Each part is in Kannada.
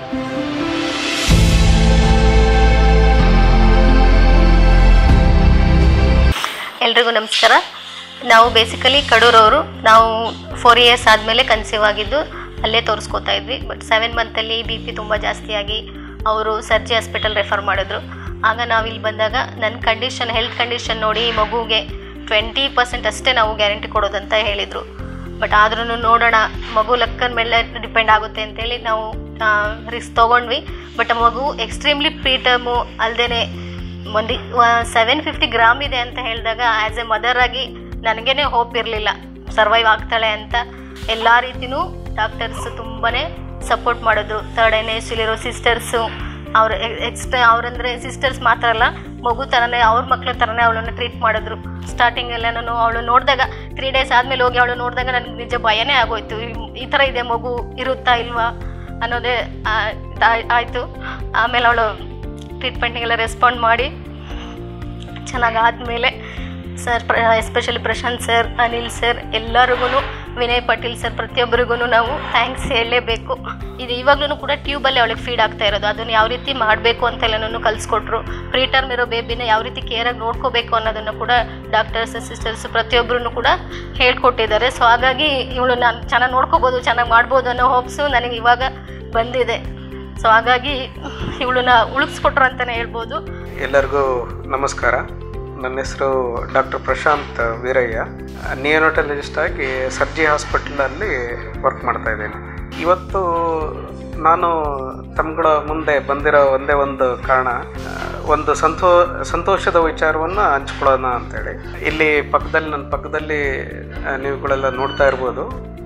ಎಲ್ರಿಗೂ ನಮಸ್ಕಾರ ನಾವು ಬೇಸಿಕಲಿ ಕಡೂರವರು ನಾವು ಫೋರ್ ಇಯರ್ಸ್ ಆದಮೇಲೆ ಕನ್ಸೀವ್ ಆಗಿದ್ದು ಅಲ್ಲೇ ತೋರಿಸ್ಕೋತಾ ಇದ್ವಿ ಬಟ್ ಸೆವೆನ್ ಮಂತಲ್ಲಿ ಬಿ ಪಿ ತುಂಬ ಜಾಸ್ತಿ ಆಗಿ ಅವರು ಸರ್ಜಿ ಹಾಸ್ಪಿಟಲ್ ರೆಫರ್ ಮಾಡಿದ್ರು ಆಗ ನಾವು ಇಲ್ಲಿ ಬಂದಾಗ ನನ್ನ ಕಂಡೀಷನ್ ಹೆಲ್ತ್ ಕಂಡೀಷನ್ ನೋಡಿ ಈ ಮಗುಗೆ ಟ್ವೆಂಟಿ ಪರ್ಸೆಂಟ್ ಅಷ್ಟೇ ನಾವು ಗ್ಯಾರಂಟಿ ಕೊಡೋದಂತ ಹೇಳಿದರು ಬಟ್ ಆದ್ರೂ ನೋಡೋಣ ಮಗು ಲೆಕ್ಕನ ಮೇಲೆ ಡಿಪೆಂಡ್ ಆಗುತ್ತೆ ಅಂತೇಳಿ ನಾವು ರಿಸ್ಕ್ ತೊಗೊಂಡ್ವಿ ಬಟ್ ಮಗು ಎಕ್ಸ್ಟ್ರೀಮ್ಲಿ ಪ್ರೀಟಮು ಅಲ್ಲದೆ ಒಂದು ಸೆವೆನ್ ಫಿಫ್ಟಿ ಗ್ರಾಮ್ ಇದೆ ಅಂತ ಹೇಳಿದಾಗ ಆ್ಯಸ್ ಎ ಮದರ್ ಆಗಿ ನನಗೇನೆ ಹೋಪ್ ಇರಲಿಲ್ಲ ಸರ್ವೈವ್ ಆಗ್ತಾಳೆ ಅಂತ ಎಲ್ಲ ರೀತಿನೂ ಡಾಕ್ಟರ್ಸ್ ತುಂಬಾ ಸಪೋರ್ಟ್ ಮಾಡಿದ್ರು ತರ್ಡ್ ಎನ್ ಎಸ್ಲಿರೋ ಸಿಸ್ಟರ್ಸು ಅವ್ರ ಎಕ್ಸ್ಟ್ರಾ ಅವರಂದ್ರೆ ಸಿಸ್ಟರ್ಸ್ ಮಾತ್ರ ಅಲ್ಲ ಮಗು ಥರನೇ ಅವ್ರ ಮಕ್ಳ ಥರನೇ ಅವಳನ್ನು ಟ್ರೀಟ್ ಮಾಡಿದ್ರು ಸ್ಟಾರ್ಟಿಂಗ್ ಎಲ್ಲನೂ ಅವಳು ನೋಡಿದಾಗ ತ್ರೀ ಡೇಸ್ ಆದಮೇಲೆ ಹೋಗಿ ಅವಳು ನೋಡಿದಾಗ ನನಗೆ ನಿಜ ಭಯನೇ ಆಗೋಯ್ತು ಈ- ಈ ಥರ ಇದೆ ಮಗು ಇರುತ್ತಾ ಇಲ್ವಾ ಅನ್ನೋದೇ ಆ, ಇದಾಯ್- ಆಯಿತು ಆಮೇಲೆ ಅವಳು ಟ್ರೀಟ್ಮೆಂಟಿಗೆಲ್ಲ ರೆಸ್ಪಾಂಡ್ ಮಾಡಿ ಚೆನ್ನಾಗಾದ್ಮೇಲೆ ಸರ್ ಪ್ರ especially Prashant sir Anil sir ಎಲ್ಲರಿಗೂ ವಿನಯ್ ಪಾಟೀಲ್ ಸರ್ ಪ್ರತಿಯೊಬ್ಬರಿಗೂ ನಾವು ಥ್ಯಾಂಕ್ಸ್ ಹೇಳಲೇಬೇಕು ಇದು ಇವಾಗಲೂ ಕೂಡ ಟ್ಯೂಬಲ್ಲೇ ಅವಳಿಗೆ ಫೀಡ್ ಆಗ್ತಾ ಇರೋದು ಅದನ್ನು ಯಾವ ರೀತಿ ಮಾಡಬೇಕು ಅಂತೆಲ್ಲನೂ ಕಲಿಸ್ಕೊಟ್ರು ಪ್ರೀ ಟರ್ಮ್ ಇರೋ ಬೇಬಿನ ಯಾವ ರೀತಿ ಕೇರಾಗಿ ನೋಡ್ಕೋಬೇಕು ಅನ್ನೋದನ್ನು ಕೂಡ ಡಾಕ್ಟರ್ಸ್ ಸಿಸ್ಟರ್ಸ್ ಪ್ರತಿಯೊಬ್ಬರೂ ಕೂಡ ಹೇಳ್ಕೊಟ್ಟಿದ್ದಾರೆ ಸೊ ಹಾಗಾಗಿ ಇವಳು ನಾನು ಚೆನ್ನಾಗಿ ನೋಡ್ಕೋಬೋದು ಚೆನ್ನಾಗಿ ಮಾಡ್ಬೋದು ಅನ್ನೋ ಹೋಪ್ಸು ನನಗೆ ಇವಾಗ ಬಂದಿದೆ ಸೊ ಹಾಗಾಗಿ ಇವಳನ್ನ ಉಳಿಸ್ಕೊಟ್ರು ಅಂತಲೇ ಹೇಳ್ಬೋದು ಎಲ್ಲರಿಗೂ ನಮಸ್ಕಾರ ನನ್ನ ಹೆಸರು ಡಾಕ್ಟರ್ ಪ್ರಶಾಂತ್ ವೀರಯ್ಯ ನಿಯೋನಟಲಜಿಸ್ಟ್ ಆಗಿ ಸರ್ಜಿ ಹಾಸ್ಪಿಟಲಲ್ಲಿ ವರ್ಕ್ ಮಾಡ್ತಾ ಇದ್ದೇನೆ ಇವತ್ತು ನಾನು ತಮ್ಗಳ ಮುಂದೆ ಬಂದಿರೋ ಒಂದೇ ಒಂದು ಕಾರಣ ಆ, ಒಂದು ಸಂತೋ ಸಂತೋಷದ ವಿಚಾರವನ್ನು ಹಂಚ್ಕೊಳ್ಳೋಣ ಅಂತೇಳಿ ಇಲ್ಲಿ ಪಕ್ಕದಲ್ಲಿ ನನ್ನ ಪಕ್ಕದಲ್ಲಿ ಆ, ನೀವುಗಳೆಲ್ಲ ನೋಡ್ತಾ ಇರ್ಬೋದು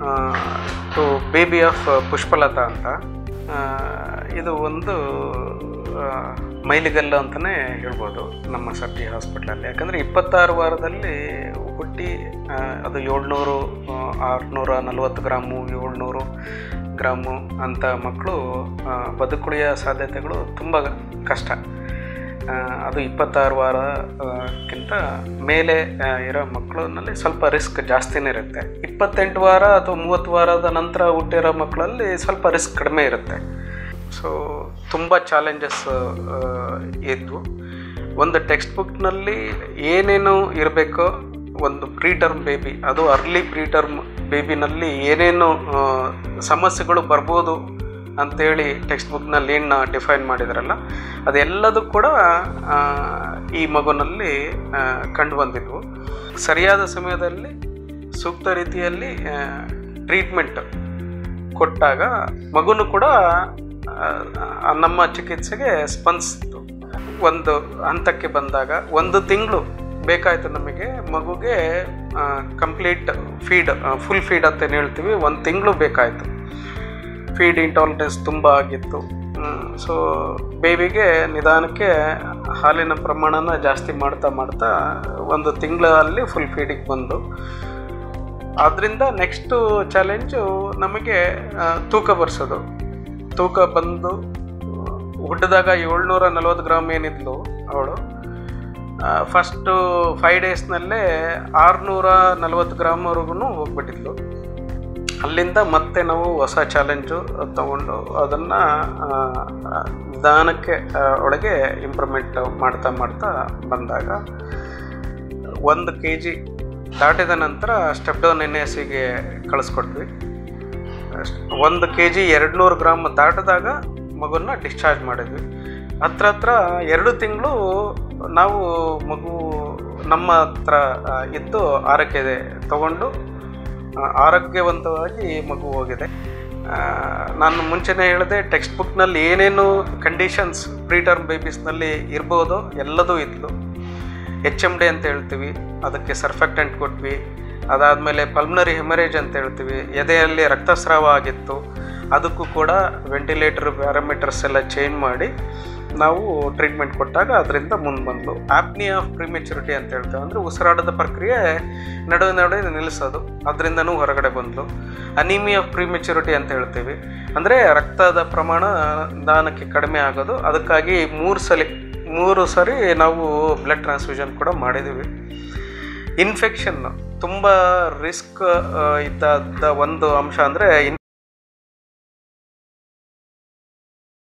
ಟು ಬೇಬಿ ಆಫ್ ಪುಷ್ಪಲತಾ ಅಂತ ಆ, ಇದು ಒಂದು ಆ, ಮೈಲಿಗಲ್ಲು ಅಂತಲೇ ಹೇಳ್ಬೋದು ನಮ್ಮ ಸರ್ಜಿ ಹಾಸ್ಪಿಟ್ಲಲ್ಲಿ ಯಾಕಂದರೆ ಇಪ್ಪತ್ತಾರು ವಾರದಲ್ಲಿ ಹುಟ್ಟಿ ಆ, ಅದು ಏಳ್ನೂರು ಆ, ಆರುನೂರ ನಲವತ್ತು ಗ್ರಾಮು ಏಳ್ನೂರು ಗ್ರಾಮು ಅಂತ ಮಕ್ಕಳು ಬದುಕುಳಿಯೋ ಸಾಧ್ಯತೆಗಳು ತುಂಬ ಕಷ್ಟ ಆ, ಅದು ಇಪ್ಪತ್ತಾರು ವಾರಕ್ಕಿಂತ ಮೇಲೆ ಆ, ಇರೋ ಮಕ್ಕಳಲ್ಲಿ ಸ್ವಲ್ಪ ರಿಸ್ಕ್ ಜಾಸ್ತಿನೇ ಇರುತ್ತೆ ಇಪ್ಪತ್ತೆಂಟು ವಾರ ಅಥವಾ ಮೂವತ್ತು ವಾರದ ನಂತರ ಹುಟ್ಟಿರೋ ಮಕ್ಕಳಲ್ಲಿ ಸ್ವಲ್ಪ ರಿಸ್ಕ್ ಕಡಿಮೆ ಇರುತ್ತೆ ಸೊ ತುಂಬ ಚಾಲೆಂಜಸ್ ಇದ್ವು ಒಂದು ಟೆಕ್ಸ್ಟ್ ಬುಕ್ನಲ್ಲಿ ಏನೇನು ಇರಬೇಕೋ ಒಂದು ಪ್ರೀ ಟರ್ಮ್ ಬೇಬಿ ಅದು ಅರ್ಲಿ ಪ್ರೀ ಟರ್ಮ್ ಬೇಬಿನಲ್ಲಿ ಏನೇನು ಆ, ಸಮಸ್ಯೆಗಳು ಬರ್ಬೋದು ಅಂತೇಳಿ ಟೆಕ್ಸ್ಟ್ ಬುಕ್ನಲ್ಲಿ ಏನು ಡಿಫೈನ್ ಮಾಡಿದ್ರಲ್ಲ ಅದೆಲ್ಲದೂ ಕೂಡ ಆ, ಈ ಮಗುನಲ್ಲಿ ಆ, ಕಂಡು ಬಂದಿದ್ವು ಸರಿಯಾದ ಸಮಯದಲ್ಲಿ ಸೂಕ್ತ ರೀತಿಯಲ್ಲಿ ಟ್ರೀಟ್ಮೆಂಟ್ ಕೊಟ್ಟಾಗ ಮಗುನು ಕೂಡ ಆ, ನಮ್ಮ ಚಿಕಿತ್ಸೆಗೆ ಸ್ಪಂದಿಸ್ತು ಒಂದು ಹಂತಕ್ಕೆ ಬಂದಾಗ ಒಂದು ತಿಂಗಳು ಬೇಕಾಯಿತು ನಮಗೆ ಮಗುಗೆ ಕಂಪ್ಲೀಟ್ ಫೀಡ್ ಫುಲ್ ಫೀಡ್ ಅಂತ ಏನ್ ಹೇಳ್ತೀವಿ ಒಂದು ತಿಂಗಳು ಬೇಕಾಯಿತು ಫೀಡ್ ಇಂಟಾಲರೆನ್ಸ್ ತುಂಬ ಆಗಿತ್ತು ಸೊ ಬೇಬಿಗೆ ನಿಧಾನಕ್ಕೆ ಹಾಲಿನ ಪ್ರಮಾಣನ ಜಾಸ್ತಿ ಮಾಡ್ತಾ ಮಾಡ್ತಾ ಒಂದು ತಿಂಗಳಲ್ಲಿ ಫುಲ್ ಫೀಡಿಗೆ ಬಂದು ಆದ್ದರಿಂದ ನೆಕ್ಸ್ಟು ಚಾಲೆಂಜು ನಮಗೆ ಆ, ತೂಕ ಬರ್ಸೋದು ತೂಕ ಬಂದು ಹುಟ್ಟಿದಾಗ ಏಳ್ನೂರ ನಲ್ವತ್ತು ಗ್ರಾಮ್ ಏನಿದ್ಲು ಅವಳು ಫಸ್ಟು ಫೈವ್ ಡೇಸ್ನಲ್ಲೇ ಆರುನೂರ ನಲ್ವತ್ತು ಗ್ರಾಮ್ವರೆಗೂ ಹೋಗ್ಬಿಟ್ಟಿದ್ಲು ಅಲ್ಲಿಂದ ಮತ್ತೆ ನಾವು ಹೊಸ ಚಾಲೆಂಜು ತಗೊಂಡು ಅದನ್ನು ನಿಧಾನಕ್ಕೆ ಆ, ಒಳಗೆ ಇಂಪ್ರೂವ್ಮೆಂಟ್ ಮಾಡ್ತಾ ಮಾಡ್ತಾ ಬಂದಾಗ ಒಂದು ಕೆ ಜಿ ದಾಟಿದ ನಂತರ ಸ್ಟೆಪ್ ಡೌನ್ ಎನ್ ಎಸ್ಸಿಗೆ ಕಳಿಸ್ಕೊಟ್ವಿ ಅಷ್ಟ್- ಒಂದು ಕೆ ಜಿ ಎರಡು ನೂರು ಗ್ರಾಮ್ ದಾಟಿದಾಗ ಮಗುನ ಡಿಸ್ಚಾರ್ಜ್ ಮಾಡಿದ್ವಿ ಹತ್ರ ಹತ್ರ ಎರಡು ತಿಂಗಳು ನಾವು ಮಗು ನಮ್ಮ ಹತ್ರ ಆ, ಇದ್ದು ಆರೈಕೆ ತಗೊಂಡು ಆ, ಆರೋಗ್ಯವಂತವಾಗಿ ಮಗು ಹೋಗಿದೆ ಆ, ನಾನು ಮುಂಚೆನೇ ಹೇಳಿದೆ ಟೆಕ್ಸ್ಟ್ ಬುಕ್ನಲ್ಲಿ ಏನೇನು ಕಂಡೀಷನ್ಸ್ ಪ್ರೀ ಟರ್ಮ್ ಬೇಬೀಸ್ನಲ್ಲಿ ಇರ್ಬೋದು ಎಲ್ಲದೂ ಇತ್ತು ಎಚ್ ಎಮ್ ಡಿ ಅಂತ ಹೇಳ್ತೀವಿ ಅದಕ್ಕೆ ಸರ್ಫೆಕ್ಟೆಂಟ್ ಕೊಟ್ವಿ ಅದಾದಮೇಲೆ ಪಲ್ಮನರಿ ಹೆಮರೇಜ್ ಅಂತ ಹೇಳ್ತೀವಿ ಎದೆಯಲ್ಲಿ ರಕ್ತಸ್ರಾವ ಆಗಿತ್ತು ಅದಕ್ಕೂ ಕೂಡ ವೆಂಟಿಲೇಟರ್ ಪ್ಯಾರಾಮೀಟರ್ಸ್ ಎಲ್ಲ ಚೇಂಜ್ ಮಾಡಿ ನಾವು ಟ್ರೀಟ್ಮೆಂಟ್ ಕೊಟ್ಟಾಗ ಅದರಿಂದ ಮುಂದೆ ಬಂದು ಆಪ್ನಿ ಆಫ್ ಪ್ರಿಮೆಚುರಿಟಿ ಅಂತ ಹೇಳ್ತೇವೆ ಅಂದರೆ ಉಸಿರಾಟದ ಪ್ರಕ್ರಿಯೆ ನಡುವೆ ನಡುವೆ ನಿಲ್ಲಿಸೋದು ಅದರಿಂದನೂ ಹೊರಗಡೆ ಬಂದು ಅನಿಮಿ ಆಫ್ ಪ್ರಿಮೆಚುರಿಟಿ ಅಂತ ಹೇಳ್ತೀವಿ ಅಂದರೆ ರಕ್ತದ ಪ್ರಮಾಣ ನಿಧಾನಕ್ಕೆ ಕಡಿಮೆ ಆಗೋದು ಅದಕ್ಕಾಗಿ ಮೂರು ಸಲ ಮೂರು ಸರಿ ನಾವು ಬ್ಲಡ್ ಟ್ರಾನ್ಸ್ಫ್ಯೂಷನ್ ಕೂಡ ಮಾಡಿದ್ದೀವಿ ಇನ್ಫೆಕ್ಷನ್ ತುಂಬ ರಿಸ್ಕ್ ಇದ್ದ ಒಂದು ಅಂಶ ಅಂದರೆ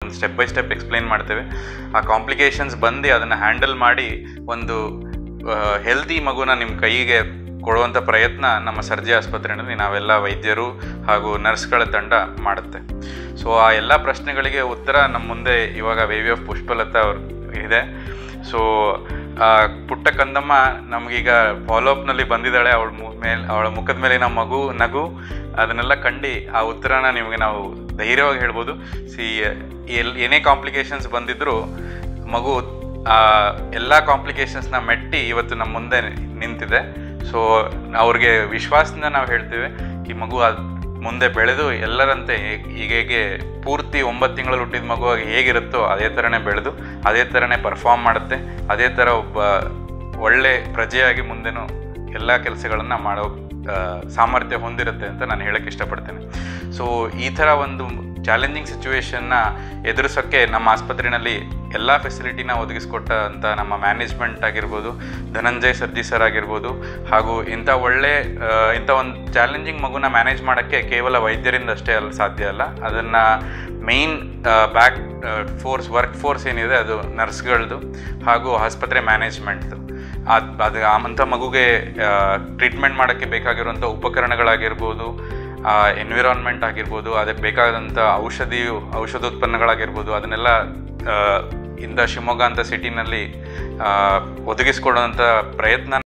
ಒಂದು ಸ್ಟೆಪ್ ಬೈ ಸ್ಟೆಪ್ ಎಕ್ಸ್ಪ್ಲೈನ್ ಮಾಡ್ತೇವೆ ಆ ಕಾಂಪ್ಲಿಕೇಶನ್ಸ್ ಬಂದು ಅದನ್ನು ಹ್ಯಾಂಡಲ್ ಮಾಡಿ ಒಂದು ಹೆಲ್ದಿ ಮಗುನ ನಿಮ್ಮ ಕೈಗೆ ಕೊಡುವಂಥ ಪ್ರಯತ್ನ ನಮ್ಮ ಸರ್ಜಿ ಆಸ್ಪತ್ರೆಯಲ್ಲಿ ನಾವೆಲ್ಲ ವೈದ್ಯರು ಹಾಗೂ ನರ್ಸ್ಗಳ ತಂಡ ಮಾಡುತ್ತೆ ಸೊ ಆ ಎಲ್ಲ ಪ್ರಶ್ನೆಗಳಿಗೆ ಉತ್ತರ ನಮ್ಮ ಮುಂದೆ ಇವಾಗ ವೇವಿ ಆಫ್ ಪುಷ್ಪಲತಾ ಅವ್ರು ಇದೆ ಸೊ ಪುಟ್ಟ ಕಂದಮ್ಮ ನಮಗೀಗ ಫಾಲೋಅಪ್ನಲ್ಲಿ ಬಂದಿದ್ದಾಳೆ ಅವಳ ಮೇಲೆ ಅವಳ ಮುಖದ ಮೇಲೆ ನಮ್ಮ ಮಗು ನಗು ಅದನ್ನೆಲ್ಲ ಕಂಡು ಆ ಉತ್ತರನ ನಿಮಗೆ ನಾವು ಧೈರ್ಯವಾಗಿ ಹೇಳ್ಬೋದು ಸಿ ಎಲ್ ಏನೇ ಕಾಂಪ್ಲಿಕೇಶನ್ಸ್ ಬಂದಿದ್ದರೂ ಮಗು ಆ ಎಲ್ಲ ಕಾಂಪ್ಲಿಕೇಶನ್ಸ್ನ ಮೆಟ್ಟಿ ಇವತ್ತು ನಮ್ಮ ಮುಂದೆ ನಿಂತಿದೆ ಸೊ ಅವ್ರಿಗೆ ವಿಶ್ವಾಸದಿಂದ ನಾವು ಹೇಳ್ತೇವೆ ಈ ಮಗು ಅದ್ ಮುಂದೆ ಬೆಳೆದು ಎಲ್ಲರಂತೆ ಹೇ- ಈಗ ಹೇಗೆ ಪೂರ್ತಿ ಒಂಬತ್ತು ತಿಂಗಳಲ್ಲಿ ಹುಟ್ಟಿದ ಮಗುವಾಗಿ ಹೇಗಿರುತ್ತೋ ಅದೇ ಥರನೇ ಬೆಳೆದು ಅದೇ ಥರನೇ ಪರ್ಫಾರ್ಮ್ ಮಾಡುತ್ತೆ ಅದೇ ಥರ ಒಬ್ಬ ಒಳ್ಳೆ ಪ್ರಜೆಯಾಗಿ ಮುಂದೆನೂ ಎಲ್ಲ ಕೆಲಸಗಳನ್ನು ಮಾಡೋ ಆ, ಸಾಮರ್ಥ್ಯ ಹೊಂದಿರುತ್ತೆ ಅಂತ ನಾನು ಹೇಳಕ್ಕೆ ಇಷ್ಟಪಡ್ತೇನೆ ಸೊ ಈ ಥರ ಒಂದು ಚಾಲೆಂಜಿಂಗ್ ಸಿಚುವೇಶನ್ನ ಎದುರಿಸೋಕ್ಕೆ ನಮ್ಮ ಆಸ್ಪತ್ರೆಯಲ್ಲಿ ಎಲ್ಲ ಫೆಸಿಲಿಟಿನ ಒದಗಿಸ್ಕೊಟ್ಟ ಅಂತ ನಮ್ಮ ಮ್ಯಾನೇಜ್ಮೆಂಟ್ ಆಗಿರ್ಬೋದು ಧನಂಜಯ್ ಸರ್ಜಿ ಸರ್ ಆಗಿರ್ಬೋದು ಹಾಗೂ ಇಂಥ ಒಳ್ಳೆ ಆ, ಇಂಥ ಒಂದು ಚಾಲೆಂಜಿಂಗ್ ಮಗುನ ಮ್ಯಾನೇಜ್ ಮಾಡೋಕ್ಕೆ ಕೇವಲ ವೈದ್ಯರಿಂದ ಅಷ್ಟೇ ಅಲ್ಲ ಸಾಧ್ಯ ಅಲ್ಲ ಅದನ್ನು main back force work force ಏನಿದೆ ಅದು ನರ್ಸ್ಗಳದ್ದು ಹಾಗೂ ಆಸ್ಪತ್ರೆ ಮ್ಯಾನೇಜ್ಮೆಂಟ್ದು ಅದು ಅದು ಅಂಥ ಮಗುಗೆ ಟ್ರೀಟ್ಮೆಂಟ್ ಮಾಡೋಕ್ಕೆ ಬೇಕಾಗಿರುವಂಥ ಉಪಕರಣಗಳಾಗಿರ್ಬೋದು ಎನ್ವಿರಾನ್ಮೆಂಟ್ ಆಗಿರ್ಬೋದು ಅದಕ್ಕೆ ಬೇಕಾದಂಥ ಔಷಧಿ ಔಷಧೋತ್ಪನ್ನಗಳಾಗಿರ್ಬೋದು ಅದನ್ನೆಲ್ಲ ಆ, ಇಂದ ಶಿವಮೊಗ್ಗ ಅಂತ ಸಿಟಿನಲ್ಲಿ ಒದಗಿಸ್ಕೊಡುವಂಥ ಪ್ರಯತ್ನ